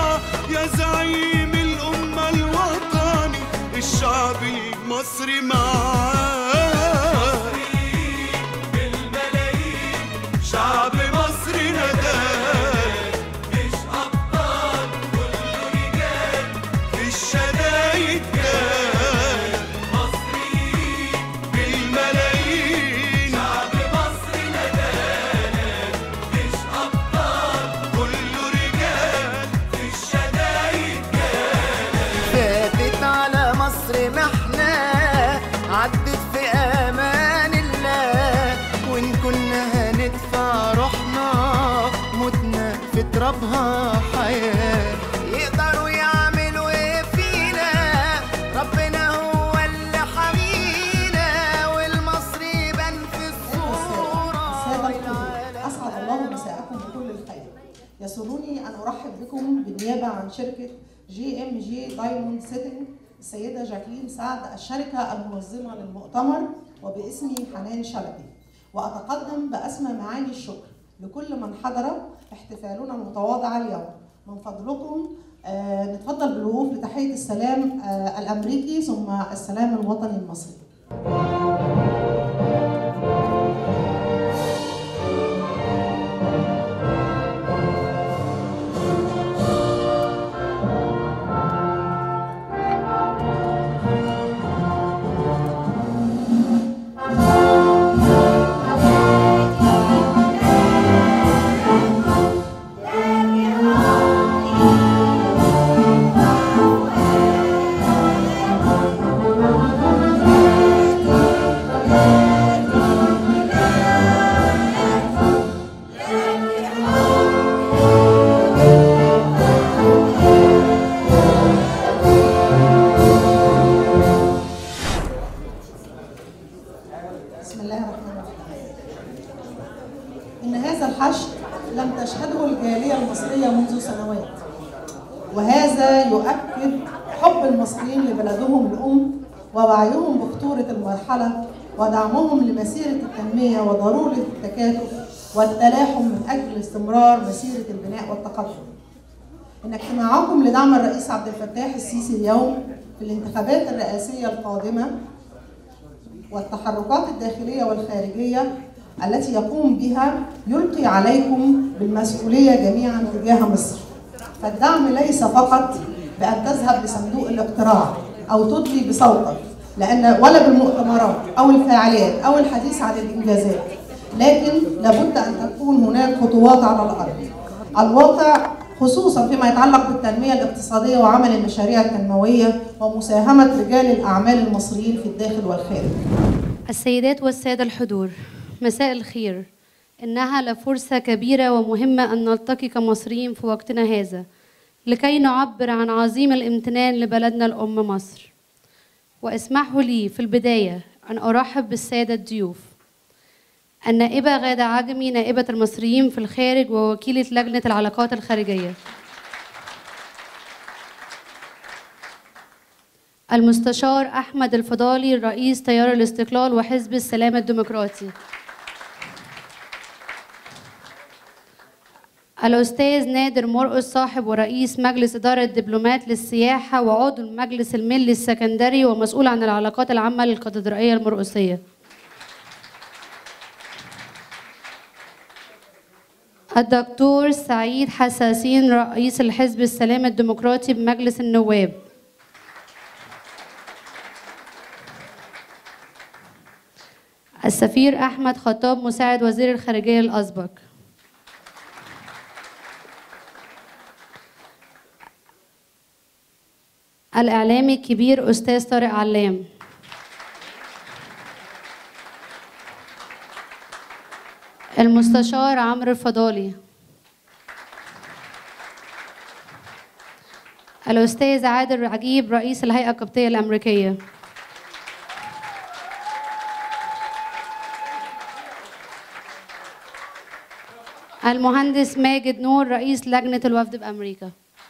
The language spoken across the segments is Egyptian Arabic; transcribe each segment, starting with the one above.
يا زعيم الأمة الوطني الشعب المصري معاك بالملايين شعب مصر نداك مش أبطال كله رجال في الشدايد كان مصريين بالملايين شعب مصر نداك مش أبطال كله رجال في الشدايد فاتت على مصر محنة عدت في أمان الله وإن كنا هندفع روحنا متنا في ترابها حياة يقدروا يعملوا إيه فينا ربنا هو اللي حمينا والمصري بان في الصورة السادة الحضور أسعد الله مساءكم بكل الخير يسرني أن أرحب بكم بالنيابة عن شركة جي ام جي دايموند سيتنج السيدة جاكلين سعد الشركة المنظمة للمؤتمر وباسمي حنان شلبي وأتقدم بأسمى معاني الشكر لكل من حضر احتفالنا المتواضع اليوم من فضلكم آه نتفضل بالوقوف لتحية السلام آه الأمريكي ثم السلام الوطني المصري بسم الله الرحمن الرحيم إن هذا الحشد لم تشهده الجالية المصرية منذ سنوات وهذا يؤكد حب المصريين لبلدهم الأم ووعيهم بخطورة المرحلة ودعمهم لمسيرة التنمية وضرورة التكاتف والتلاحم من أجل استمرار مسيرة البناء والتقدم إن اجتماعكم لدعم الرئيس عبد الفتاح السيسي اليوم في الانتخابات الرئاسية القادمة والتحركات الداخلية والخارجية التي يقوم بها يلقي عليكم بالمسؤولية جميعا تجاه مصر فالدعم ليس فقط بأن تذهب لصندوق الاقتراع أو تدلي بصوتك لأن ولا بالمؤتمرات أو الفعاليات أو الحديث عن الإنجازات لكن لابد أن تكون هناك خطوات على الأرض الواقع خصوصا فيما يتعلق بالتنمية الاقتصادية وعمل المشاريع التنموية ومساهمة رجال الأعمال المصريين في الداخل والخارج السيدات والسادة الحضور مساء الخير إنها لفرصة كبيرة ومهمة أن نلتقي كمصريين في وقتنا هذا لكي نعبر عن عظيم الامتنان لبلدنا الأم مصر واسمحوا لي في البداية أن أرحب بالسادة الضيوف النائبة غادة عجمي نائبة المصريين في الخارج ووكيلة لجنة العلاقات الخارجية المستشار أحمد الفضالي رئيس تيار الاستقلال وحزب السلام الديمقراطي الأستاذ نادر مرقص صاحب ورئيس مجلس إدارة دبلومات للسياحة وعضو المجلس الملي السكندري ومسؤول عن العلاقات العامة للكاتدرائية المرقصية الدكتور سعيد حساسين رئيس الحزب السلام الديمقراطي بمجلس النواب السفير أحمد خطاب مساعد وزير الخارجية الأسبق الإعلامي الكبير أستاذ طارق علام المستشار عمرو الفضالي الأستاذ عادل عجيب رئيس الهيئة القبطية الأمريكية المهندس ماجد نور رئيس لجنة الوفد بأمريكا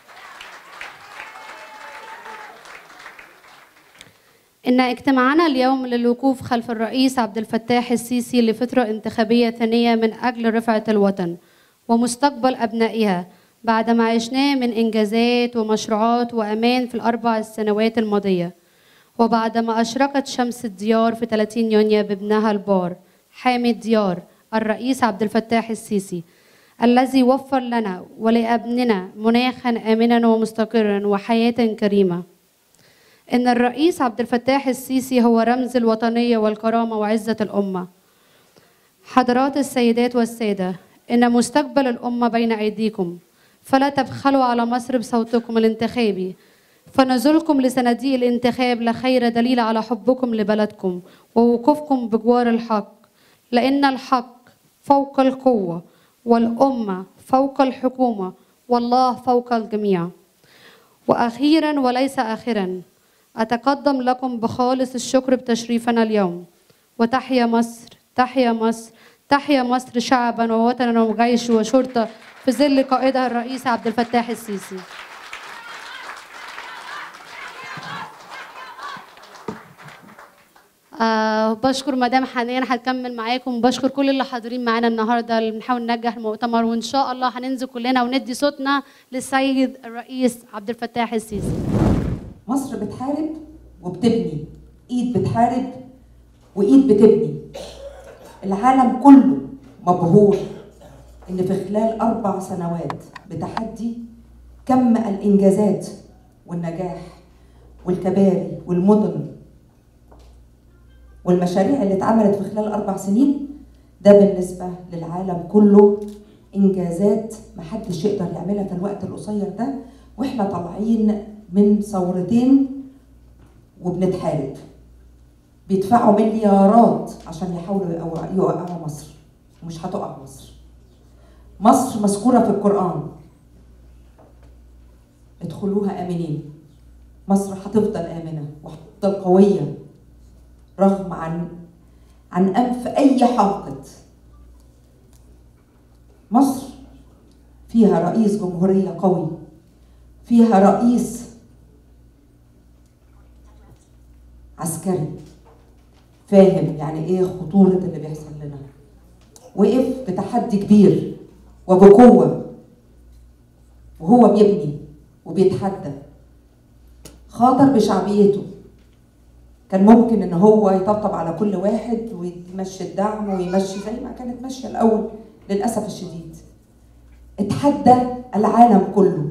إن اجتماعنا اليوم للوقوف خلف الرئيس عبد الفتاح السيسي لفترة انتخابية ثانية من أجل رفعة الوطن ومستقبل أبنائها بعد ما عشناه من إنجازات ومشروعات وأمان في الأربع السنوات الماضية وبعد ما أشرقت شمس الديار في 30 يونيو بابنها البار حامي الديار الرئيس عبد الفتاح السيسي الذي وفر لنا ولأبننا مناخا آمنا ومستقرا وحياة كريمة إن الرئيس عبد الفتاح السيسي هو رمز الوطنية والكرامة وعزة الأمة حضرات السيدات والسادة إن مستقبل الأمة بين أيديكم فلا تبخلوا على مصر بصوتكم الانتخابي فنزلكم لصناديق الانتخاب لخير دليل على حبكم لبلدكم ووقوفكم بجوار الحق لأن الحق فوق القوة والأمة فوق الحكومة والله فوق الجميع وأخيرا وليس آخرا أتقدم لكم بخالص الشكر بتشريفنا اليوم وتحيا مصر تحيا مصر تحيا مصر شعبا ووطنا وجيش وشرطة في ظل قائدها الرئيس عبد الفتاح السيسي آه بشكر مدام حنان هتكمل معاكم بشكر كل اللي حاضرين معانا النهارده اللي بنحاول ننجح المؤتمر وان شاء الله هننزل كلنا وندي صوتنا للسيد الرئيس عبد الفتاح السيسي مصر بتحارب وبتبني ايد بتحارب وايد بتبني العالم كله مبهور ان في خلال اربع سنوات بتحدي كم الانجازات والنجاح والكباري والمدن والمشاريع اللي اتعملت في خلال اربع سنين ده بالنسبه للعالم كله انجازات محدش يقدر يعملها في الوقت القصير ده واحنا طالعين من ثورتين وبنتحارب بيدفعوا مليارات عشان يحاولوا يقوع- يوقعوا مصر ومش هتقع مصر مصر مذكوره في القران ادخلوها امنين مصر هتفضل امنه وهتفضل قويه رغم عن عن انف اي حاقد مصر فيها رئيس جمهوريه قوي فيها رئيس عسكري فاهم يعني ايه خطورة اللي بيحصل لنا وقف بتحدي كبير وبقوة وهو بيبني وبيتحدى خاطر بشعبيته كان ممكن ان هو يطبطب على كل واحد ويمشي الدعم ويمشي زي ما كانت ماشيه الاول للاسف الشديد اتحدى العالم كله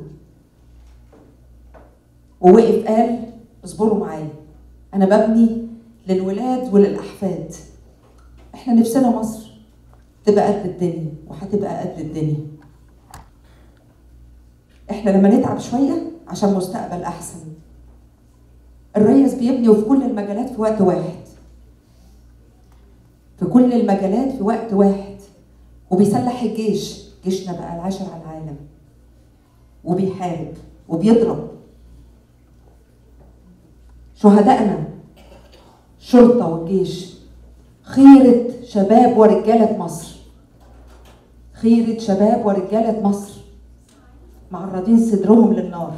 ووقف قال اصبروا معايا انا ببني للولاد وللاحفاد احنا نفسنا مصر تبقى قد الدنيا وهتبقى قد الدنيا احنا لما نتعب شويه عشان مستقبل احسن الريس بيبني وفي كل المجالات في وقت واحد في كل المجالات في وقت واحد وبيسلح الجيش جيشنا بقى العاشر على العالم وبيحارب وبيضرب شهدائنا شرطة والجيش خيرة شباب ورجالة مصر خيرة شباب ورجالة مصر معرضين صدرهم للنار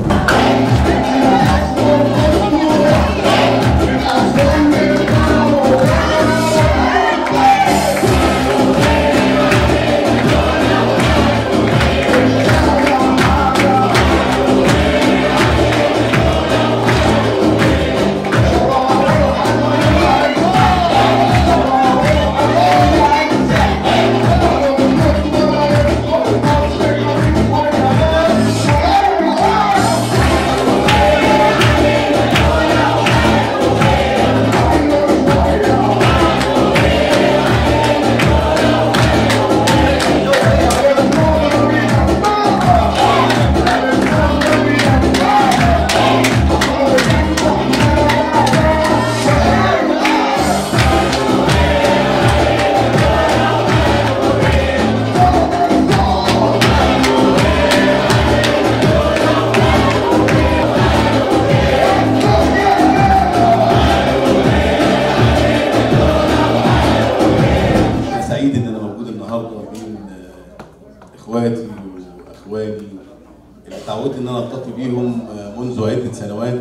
أنا سعيد ان انا موجود النهارده بين آه، اخواتي واخواني اللي اتعودت ان انا التقي بيهم آه، منذ عده سنوات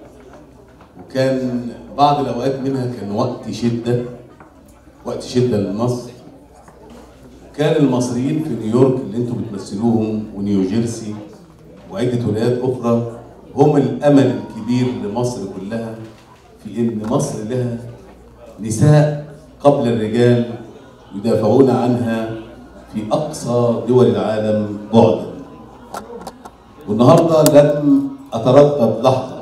وكان بعض الاوقات منها كان وقت شده وقت شده لمصر كان المصريين في نيويورك اللي انتم بتمثلوهم ونيوجيرسي وعدة ولايات أخرى هم الأمل الكبير لمصر كلها في إن مصر لها نساء قبل الرجال يدافعون عنها في أقصى دول العالم بعدا والنهارده لم أتردد لحظة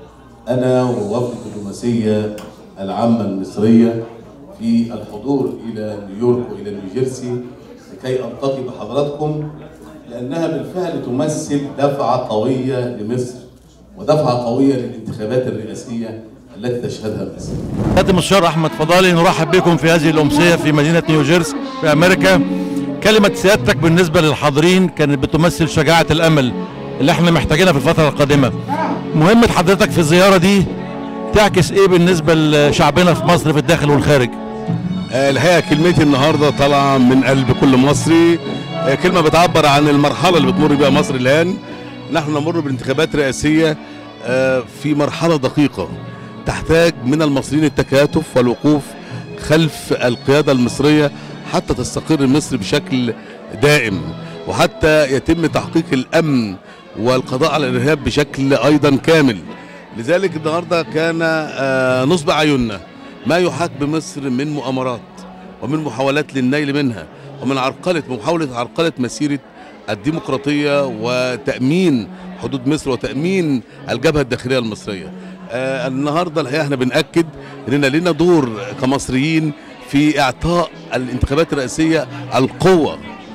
أنا ووفد الدبلوماسية العامة المصرية في الحضور إلى نيويورك وإلى نيوجيرسي لكي ألتقي بحضراتكم لأنها بالفعل تمثل دفعة قوية لمصر ودفعة قوية للانتخابات الرئاسية التي تشهدها مصر سيادة المستشار احمد فضالي نرحب بكم في هذه الامسيه في مدينه نيوجيرسي في امريكا كلمه سيادتك بالنسبه للحاضرين كانت بتمثل شجاعه الامل اللي احنا محتاجينها في الفتره القادمه مهمه حضرتك في الزياره دي تعكس ايه بالنسبه لشعبنا في مصر في الداخل والخارج آه، الحقيقه كلمتي النهارده طالعه من قلب كل مصري آه، كلمه بتعبر عن المرحله اللي بتمر بها مصر الان نحن نمر بانتخابات رئاسيه آه، في مرحله دقيقه تحتاج من المصريين التكاتف والوقوف خلف القياده المصريه حتى تستقر مصر بشكل دائم وحتى يتم تحقيق الامن والقضاء على الارهاب بشكل ايضا كامل لذلك النهارده كان آه، نصب اعيننا ما يحاك بمصر من مؤامرات ومن محاولات للنيل منها ومن عرقلة محاولة عرقلة مسيرة الديمقراطية وتأمين حدود مصر وتأمين الجبهة الداخلية المصرية آه النهاردة الحقيقة احنا بنأكد اننا لنا دور كمصريين في اعطاء الانتخابات الرئاسية القوة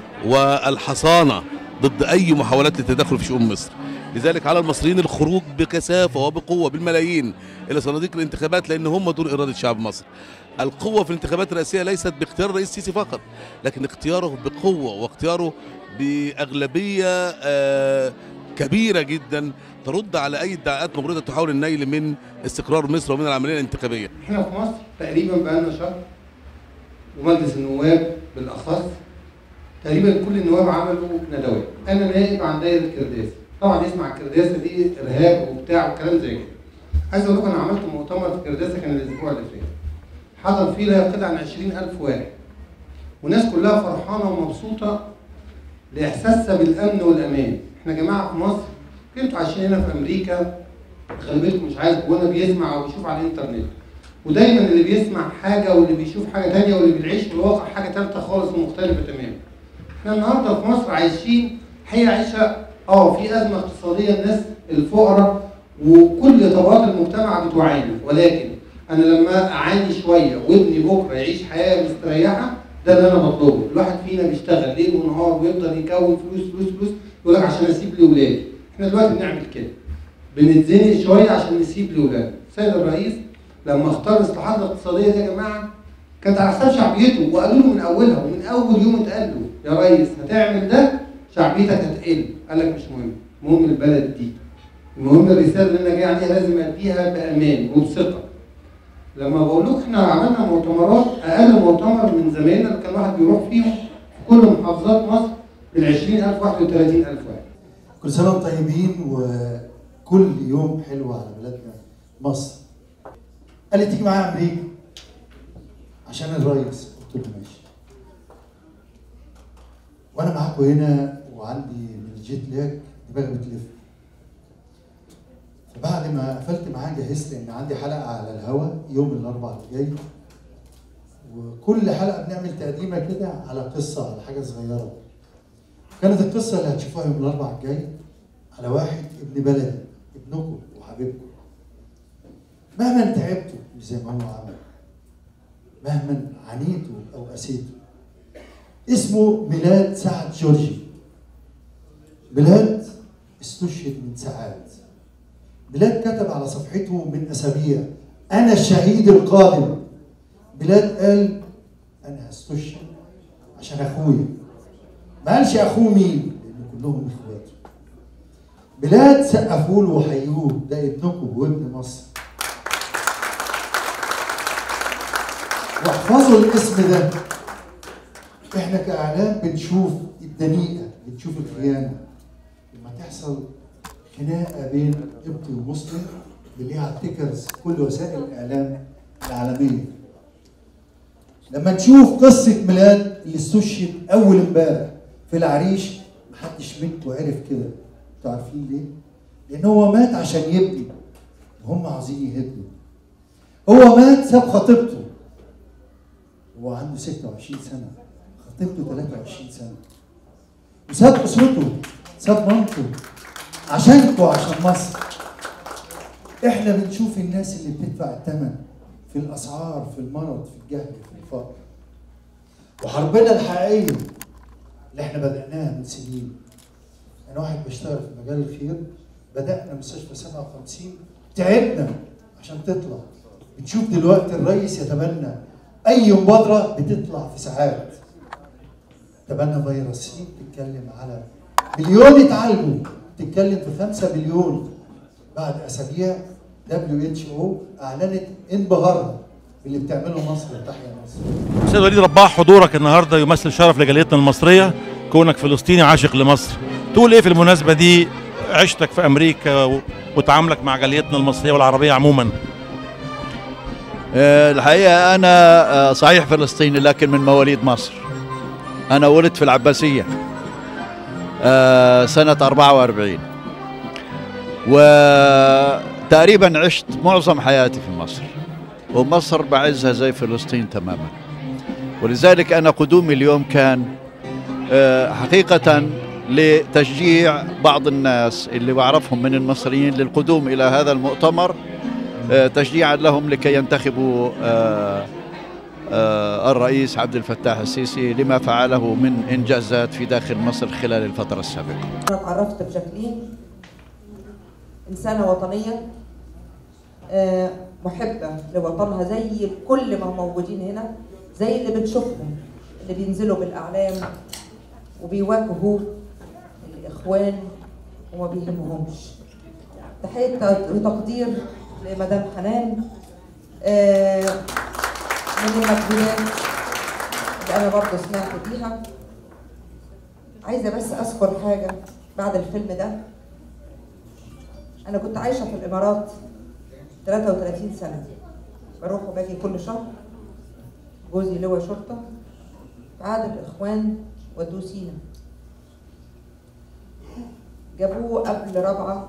والحصانة ضد اي محاولات للتدخل في شؤون مصر لذلك على المصريين الخروج بكثافة وبقوة بالملايين إلى صناديق الانتخابات لأن هم دول إرادة شعب مصر القوة في الانتخابات الرئاسية ليست باختيار الرئيس السيسي فقط لكن اختياره بقوة واختياره بأغلبية آه، كبيرة جدا ترد على أي ادعاءات مغرضة تحاول النيل من استقرار مصر ومن العملية الانتخابية احنا في مصر تقريبا بقالنا شهر ومجلس النواب بالاخص تقريبا كل النواب عملوا ندوات انا نائب عن دايره كرداس طبعا يسمع الكرداسه دي ارهاب وبتاع وكلام زي كده عايز اقول لكم انا عملت مؤتمر في كرداسه كان الاسبوع اللي فات حضر فيه لا يقل عن 20000 واحد والناس كلها فرحانه ومبسوطه لاحساسها بالامن والامان احنا يا جماعه في مصر انتوا عايشين هنا في امريكا غالبيتكم مش عارف وانا بيسمع او بيشوف على الانترنت ودايما اللي بيسمع حاجه واللي بيشوف حاجه تانية واللي بيعيش في الواقع حاجه ثالثه خالص ومختلفه تماما. احنا النهارده في مصر عايشين هي عيشه اه في ازمه اقتصاديه الناس الفقراء وكل طبقات المجتمع بتعاني ولكن انا لما اعاني شويه وابني بكره يعيش حياه مستريحه ده اللي انا بطلبه، الواحد فينا بيشتغل ليل ونهار ويفضل يكون فلوس فلوس فلوس يقول لك عشان اسيب لاولادي، احنا دلوقتي بنعمل كده. بنتزنق شويه عشان نسيب لاولادنا. السيد الرئيس لما اختار الاصلاحات الاقتصاديه دي يا جماعه كانت على حساب شعبيته وقالوا له من اولها ومن اول يوم اتقال له يا ريس هتعمل ده شعبيتك هتقل قال لك مش مهم المهم البلد دي المهم الرساله اللي انا جاي عليها لازم اديها بامان وبثقه لما بقول لكم احنا عملنا مؤتمرات اقل مؤتمر من زمايلنا اللي كان واحد بيروح فيهم في كل محافظات مصر من 20000 31000 واحد كل سنة وانتم طيبين وكل يوم حلو على بلادنا مصر. قال لي تيجي معايا أمريكا عشان الريس قلت له ماشي. وأنا معاكم هنا وعندي من الجيت لاج دماغي بتلف. فبعد ما قفلت معاه جهزت إن عندي حلقة على الهوا يوم الأربعاء اللي جاي وكل حلقة بنعمل تقديمة كده على قصة على حاجة صغيرة. كانت القصة اللي هتشوفوها يوم الأربعاء الجاي على واحد ابن بلدي ابنكم وحبيبكم مهما تعبتوا مش زي ما هو عمل مهما عانيتوا أو قسيتوا اسمه ميلاد سعد جورجي ميلاد استشهد من ساعات ميلاد كتب على صفحته من أسابيع أنا الشهيد القادم ميلاد قال أنا هستشهد عشان أخويا ما قالش اخوه مين لان كلهم اخواته بلاد سقفوا له وحيوه ده ابنكم وابن مصر واحفظوا الاسم ده احنا كاعلام بنشوف الدنيئه بنشوف الخيانه لما تحصل خناقه بين قبطي ومسلم بنلاقيها تكرز كل وسائل الاعلام العالميه لما نشوف قصه ميلاد اللي استشهد اول امبارح في العريش محدش منكم عرف كده انتوا عارفين ليه؟ لان هو مات عشان يبني وهم عايزين يهدوا هو مات ساب خطيبته هو عنده 26 سنه خطيبته 23 سنه وساب اسرته ساب مامته عشانكم وعشان مصر احنا بنشوف الناس اللي بتدفع الثمن في الاسعار في المرض في الجهل في الفقر وحربنا الحقيقيه اللي احنا بدأناها من سنين انا واحد بشتغل في مجال الخير بدأنا مستشفى 57 تعبنا عشان تطلع بنشوف دلوقتي الرئيس يتبنى اي مبادره بتطلع في ساعات تبنى فيروس سي بتتكلم على مليون اتعالجوا بتتكلم في 5 مليون بعد اسابيع دبليو اتش او اعلنت انبهارها باللي بتعمله مصر وتحيا مصر استاذ وليد رباح حضورك النهارده يمثل شرف لجاليتنا المصريه كونك فلسطيني عاشق لمصر تقول ايه في المناسبه دي عشتك في امريكا و- وتعاملك مع جاليتنا المصريه والعربيه عموما آه، الحقيقة أنا آه، صحيح فلسطيني لكن من مواليد مصر أنا ولدت في العباسية آه، سنة 44 وتقريبا عشت معظم حياتي في مصر ومصر بعزها زي فلسطين تماما ولذلك أنا قدومي اليوم كان آه، حقيقة لتشجيع بعض الناس اللي بعرفهم من المصريين للقدوم إلى هذا المؤتمر آه، تشجيعا لهم لكي ينتخبوا آه، آه، الرئيس عبد الفتاح السيسي لما فعله من إنجازات في داخل مصر خلال الفترة السابقة أنا اتعرفت بجاكلين إنسانة وطنية آه، محبة لوطنها زي كل ما هم موجودين هنا زي اللي بتشوفهم اللي بينزلوا بالأعلام وبيواجهوا الإخوان وما بيهمهمش تحية وتقدير لمدام حنان آه، من المجهودات اللي أنا برضه سمعت بيها عايزة بس أذكر حاجة بعد الفيلم ده أنا كنت عايشة في الإمارات 33 سنة بروح وباجي كل شهر جوزي لواء شرطة بعد الإخوان ودوه سينا جابوه قبل رابعة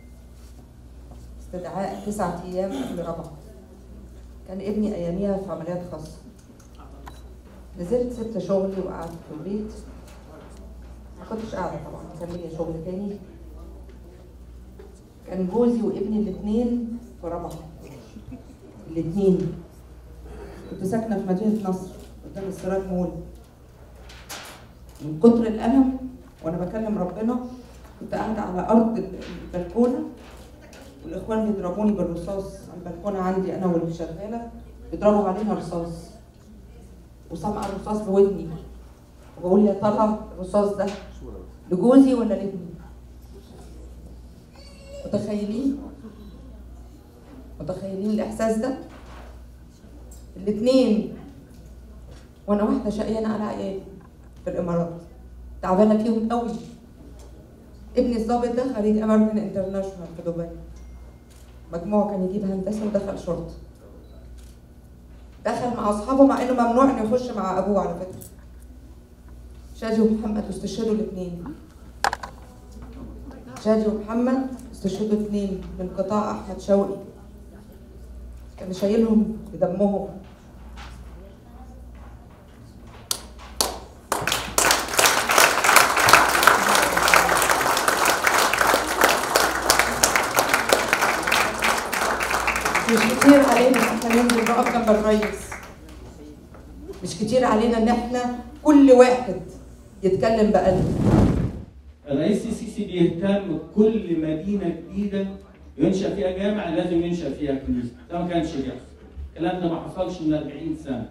استدعاء تسعة أيام قبل رابعة كان ابني أياميها في عمليات خاصة نزلت سبت شغلي وقعدت في البيت ما كنتش قاعدة طبعا كان ليا شغل تاني كان جوزي وابني الاثنين في رابعة الاثنين كنت ساكنة في مدينة نصر قدام السراج مول من كتر الألم وأنا بكلم ربنا كنت قاعدة على أرض البلكونة والإخوان بيضربوني بالرصاص على البلكونة عندي أنا واللي شغالة بيضربوا علينا رصاص وسامعة الرصاص بودني وبقول يا ترى الرصاص ده لجوزي ولا لابني؟ متخيلين؟ متخيلين الإحساس ده؟ الاتنين وأنا واحدة شقيانة على عيالي في الإمارات تعبانة فيهم قوي ابني الظابط ده خريج أمريكان انترناشونال في دبي مجموعه كان يجيب هندسة ودخل شرطة دخل مع أصحابه مع إنه ممنوع إنه يخش مع أبوه على فكرة شادي ومحمد استشهدوا الاثنين شادي ومحمد استشهدوا اثنين من قطاع احمد شوقي كان شايلهم بدمهم مش كتير علينا ان احنا ننزل نقف جنب الرئيس مش كتير علينا ان احنا كل واحد يتكلم بقلب الرئيس السيسي بيهتم كل مدينه جديده ينشا فيها جامع لازم ينشا فيها كنيسه ده ما كانش بيحصل الكلام ده ما حصلش من 40 سنه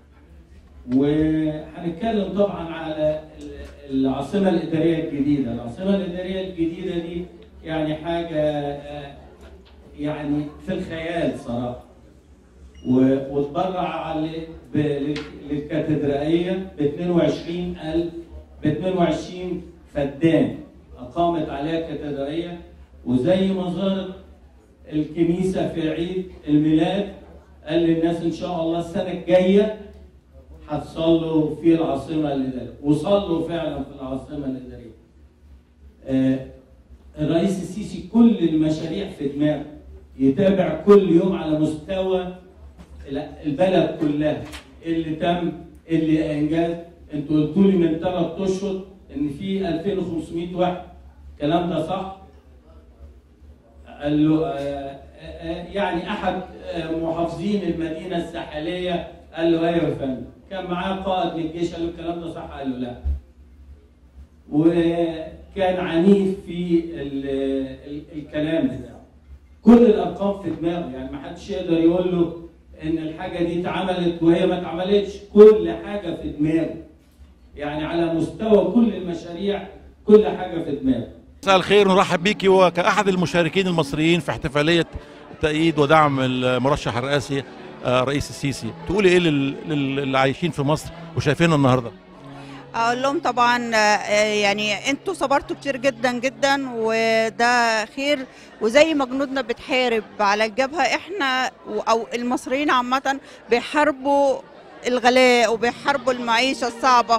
وهنتكلم طبعا على العاصمه الاداريه الجديده العاصمه الاداريه الجديده دي يعني حاجه آه، يعني في الخيال صراحه و- واتبرع على- ب- لل- للكاتدرائيه ب 22000 ب 22 فدان اقامت عليها الكاتدرائيه وزي ما زارت الكنيسه في عيد الميلاد قال للناس ان شاء الله السنه الجايه هتصلوا في العاصمه الاداريه وصلوا فعلا في العاصمه الاداريه. آه، الرئيس السيسي كل المشاريع في دماغه يتابع كل يوم على مستوى ال- البلد كلها اللي تم اللي انجاز انتوا قلتوا لي من ثلاث اشهر ان في 2500 واحد الكلام ده صح؟ قال له آه، آه، يعني احد آه، محافظين المدينه الساحليه قال له ايوه يا فندم كان معاه قائد للجيش قال له الكلام ده صح قال له لا وكان عنيف في ال ال الكلام بتاعه كل الارقام في دماغه يعني ما حدش يقدر يقول له ان الحاجه دي اتعملت وهي ما اتعملتش كل حاجه في دماغه يعني على مستوى كل المشاريع كل حاجه في دماغه مساء الخير نرحب بيكي وكأحد المشاركين المصريين في احتفالية تأييد ودعم المرشح الرئاسي آه، رئيس السيسي تقولي ايه لل- لل- للي عايشين في مصر وشايفينه النهارده اقول لهم طبعا آه، يعني انتوا صبرتوا كتير جدا جدا وده خير وزي ما جنودنا بتحارب على الجبهه احنا و- او المصريين عامه بيحاربوا الغلاء وبيحاربوا المعيشه الصعبه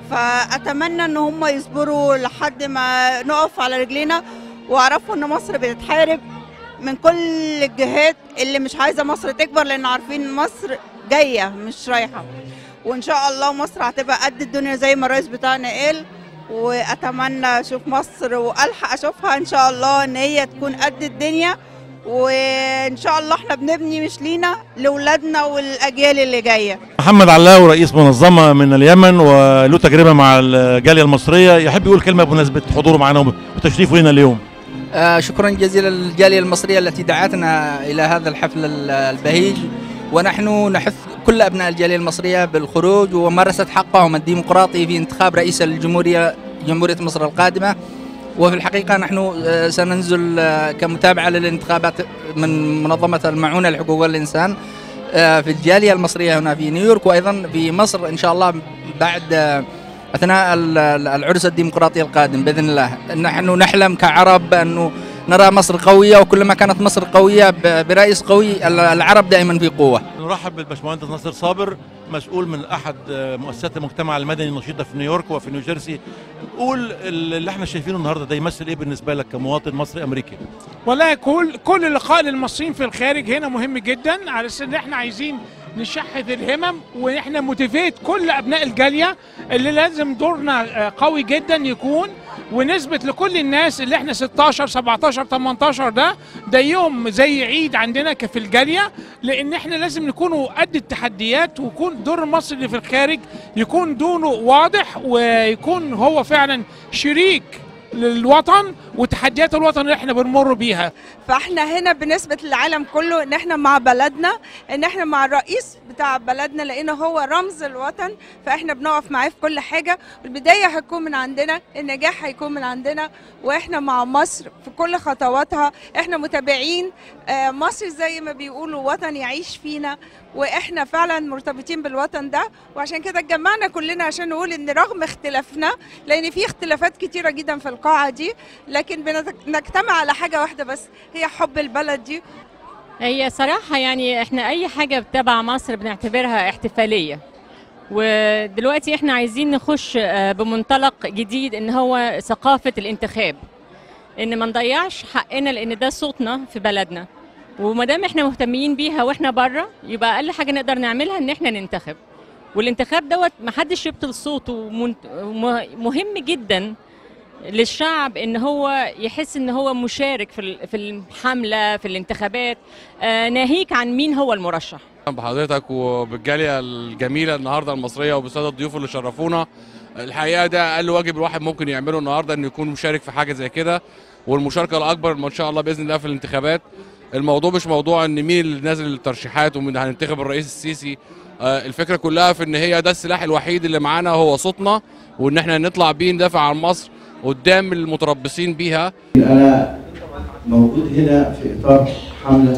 فاتمنى ان هم يصبروا لحد ما نقف على رجلينا واعرفوا ان مصر بتتحارب من كل الجهات اللي مش عايزه مصر تكبر لان عارفين مصر جايه مش رايحه وان شاء الله مصر هتبقى قد الدنيا زي ما الرئيس بتاعنا قال واتمنى اشوف مصر والحق اشوفها ان شاء الله ان هي تكون قد الدنيا وان شاء الله احنا بنبني مش لينا لاولادنا والاجيال اللي جايه محمد علاو رئيس منظمة من اليمن وله تجربة مع الجالية المصرية يحب يقول كلمة بمناسبة حضوره معنا وتشريفه لنا اليوم آه، شكرا جزيلا للجالية المصرية التي دعتنا إلى هذا الحفل ال- البهيج ونحن نحث كل أبناء الجالية المصرية بالخروج وممارسة حقهم الديمقراطي في انتخاب رئيس الجمهورية جمهورية مصر القادمة وفي الحقيقة نحن آه، سننزل آه، كمتابعة للانتخابات من منظمة المعونة لحقوق الإنسان آه، في الجالية المصرية هنا في نيويورك وأيضا في مصر إن شاء الله بعد آه، اثناء ال- ال- العرس الديمقراطي القادم باذن الله نحن نحلم كعرب انه نرى مصر قويه وكلما كانت مصر قويه ب- برئيس قوي ال- العرب دائما في قوه نرحب بالباشمهندس ناصر صابر مسؤول من احد آه، مؤسسات المجتمع المدني النشيطه في نيويورك وفي نيوجيرسي قول اللي احنا شايفينه النهارده ده يمثل ايه بالنسبه لك كمواطن مصري امريكي والله كل كل لقاء للمصريين في الخارج هنا مهم جدا على اساس ان احنا عايزين نشحذ الهمم واحنا موتيفيت كل ابناء الجاليه اللي لازم دورنا آه، قوي جدا يكون ونثبت لكل الناس اللي احنا 16 17 18 ده ده يوم زي عيد عندنا ك- في الجاليه لان احنا لازم نكونوا قد التحديات ويكون دور المصري اللي في الخارج يكون دونه واضح ويكون هو فعلا شريك للوطن وتحديات الوطن اللي احنا بنمر بيها فاحنا هنا بنثبت للعالم كله ان احنا مع بلدنا ان احنا مع الرئيس بتاع بلدنا لان هو رمز الوطن فاحنا بنقف معاه في كل حاجه البدايه هتكون من عندنا النجاح هيكون من عندنا واحنا مع مصر في كل خطواتها احنا متابعين آه، مصر زي ما بيقولوا وطن يعيش فينا واحنا فعلا مرتبطين بالوطن ده وعشان كده اتجمعنا كلنا عشان نقول ان رغم اختلافنا لان في اختلافات كتيره جدا في القاعه دي لكن بنجتمع على حاجه واحده بس هي حب البلد دي هي صراحة يعني احنا أي حاجة تبع مصر بنعتبرها احتفالية ودلوقتي احنا عايزين نخش آه، بمنطلق جديد ان هو ثقافة الانتخاب ان ما نضيعش حقنا لان ده صوتنا في بلدنا وما دام احنا مهتمين بيها واحنا بره يبقى اقل حاجة نقدر نعملها ان احنا ننتخب والانتخاب دوت محدش يبطل صوته ومن- وم- مهم جدا للشعب ان هو يحس ان هو مشارك في ال- في الحمله في الانتخابات آه، ناهيك عن مين هو المرشح بحضرتك وبالجاليه الجميله النهارده المصريه وبالساده الضيوف اللي شرفونا الحقيقه ده اقل واجب الواحد ممكن يعمله النهارده انه يكون مشارك في حاجه زي كده والمشاركه الاكبر ان شاء الله باذن الله في الانتخابات الموضوع مش موضوع ان مين اللي نازل الترشيحات ومن هننتخب الرئيس السيسي آه، الفكره كلها في ان هي ده السلاح الوحيد اللي معانا هو صوتنا وان احنا نطلع بيه ندافع عن مصر قدام المتربصين بيها أنا موجود هنا في إطار حملة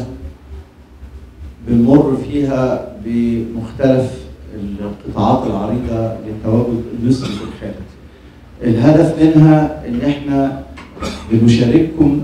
بنمر فيها بمختلف القطاعات العريضة للتواجد المصري في الخارج. الهدف منها إن إحنا بنشارككم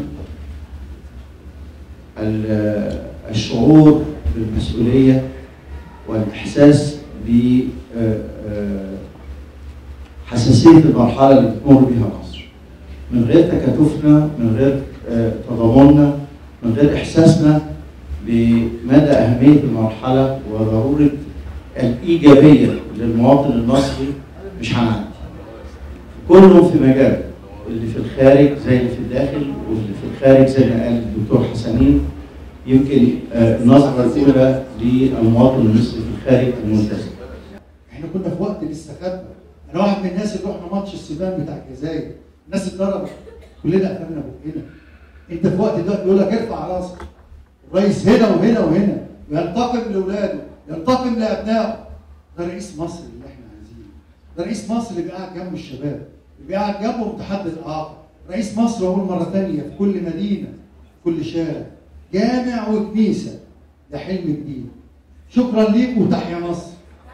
ال- الشعور بالمسؤولية والإحساس ل آه، آه، حساسيه المرحله اللي بتمر بها مصر. من غير تكاتفنا، من غير آه، تضامننا، من غير احساسنا بمدى اهميه المرحله وضروره الايجابيه للمواطن المصري مش هنعدي. كله في مجاله اللي في الخارج زي اللي في الداخل واللي في الخارج زي ما قال الدكتور حسنين يمكن آه، النظره الاولى للمواطن المصري في الخارج الملتزم. احنا كنا في وقت الاستخدام انا واحد من الناس اللي رحنا ماتش السودان بتاع الجزائر الناس اتضربت كلنا قفلنا بقنا انت في وقت ده يقول لك ارفع راسك الرئيس هنا وهنا وهنا ينتقم لاولاده ينتقم لابنائه ده رئيس مصر اللي احنا عايزينه ده رئيس مصر اللي قاعد جنب الشباب اللي قاعد جنبه متحدث الاعاقه رئيس مصر اقول مره ثانيه في كل مدينه في كل شارع جامع وكنيسه ده حلم جديد شكرا ليك وتحيا مصر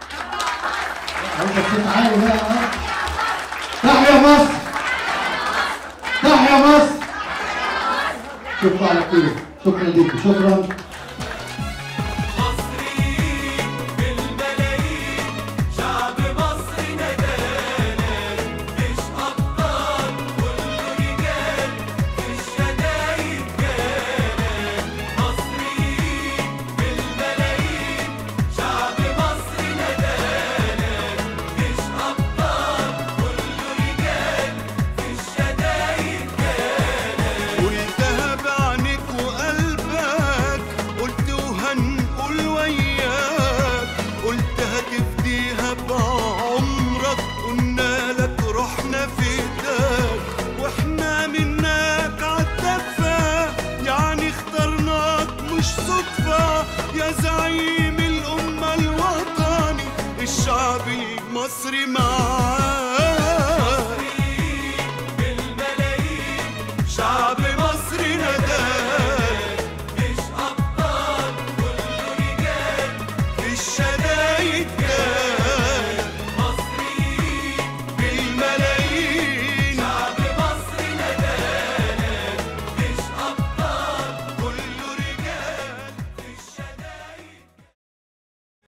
عايزك تتعالوا بقى ها؟ تحيا مصر تحيا مصر شكرا على خير شكرا ليكم شكرا شعب مصر ندانا مش أبطال كله رجال في الشدايد جانا مصريين بالملايين شعب مصر ندانا مش أبطال كله رجال في الشدايد جانا قلتها بعينك وقلبك قلت وهنقول وياك قلت هتفديها بعمرك قلنا لك رحنا فداك واحنا منك عالدفة يعني اخترناك مش صدفة يا زعيم الأمة الوطني الشعب المصري معاك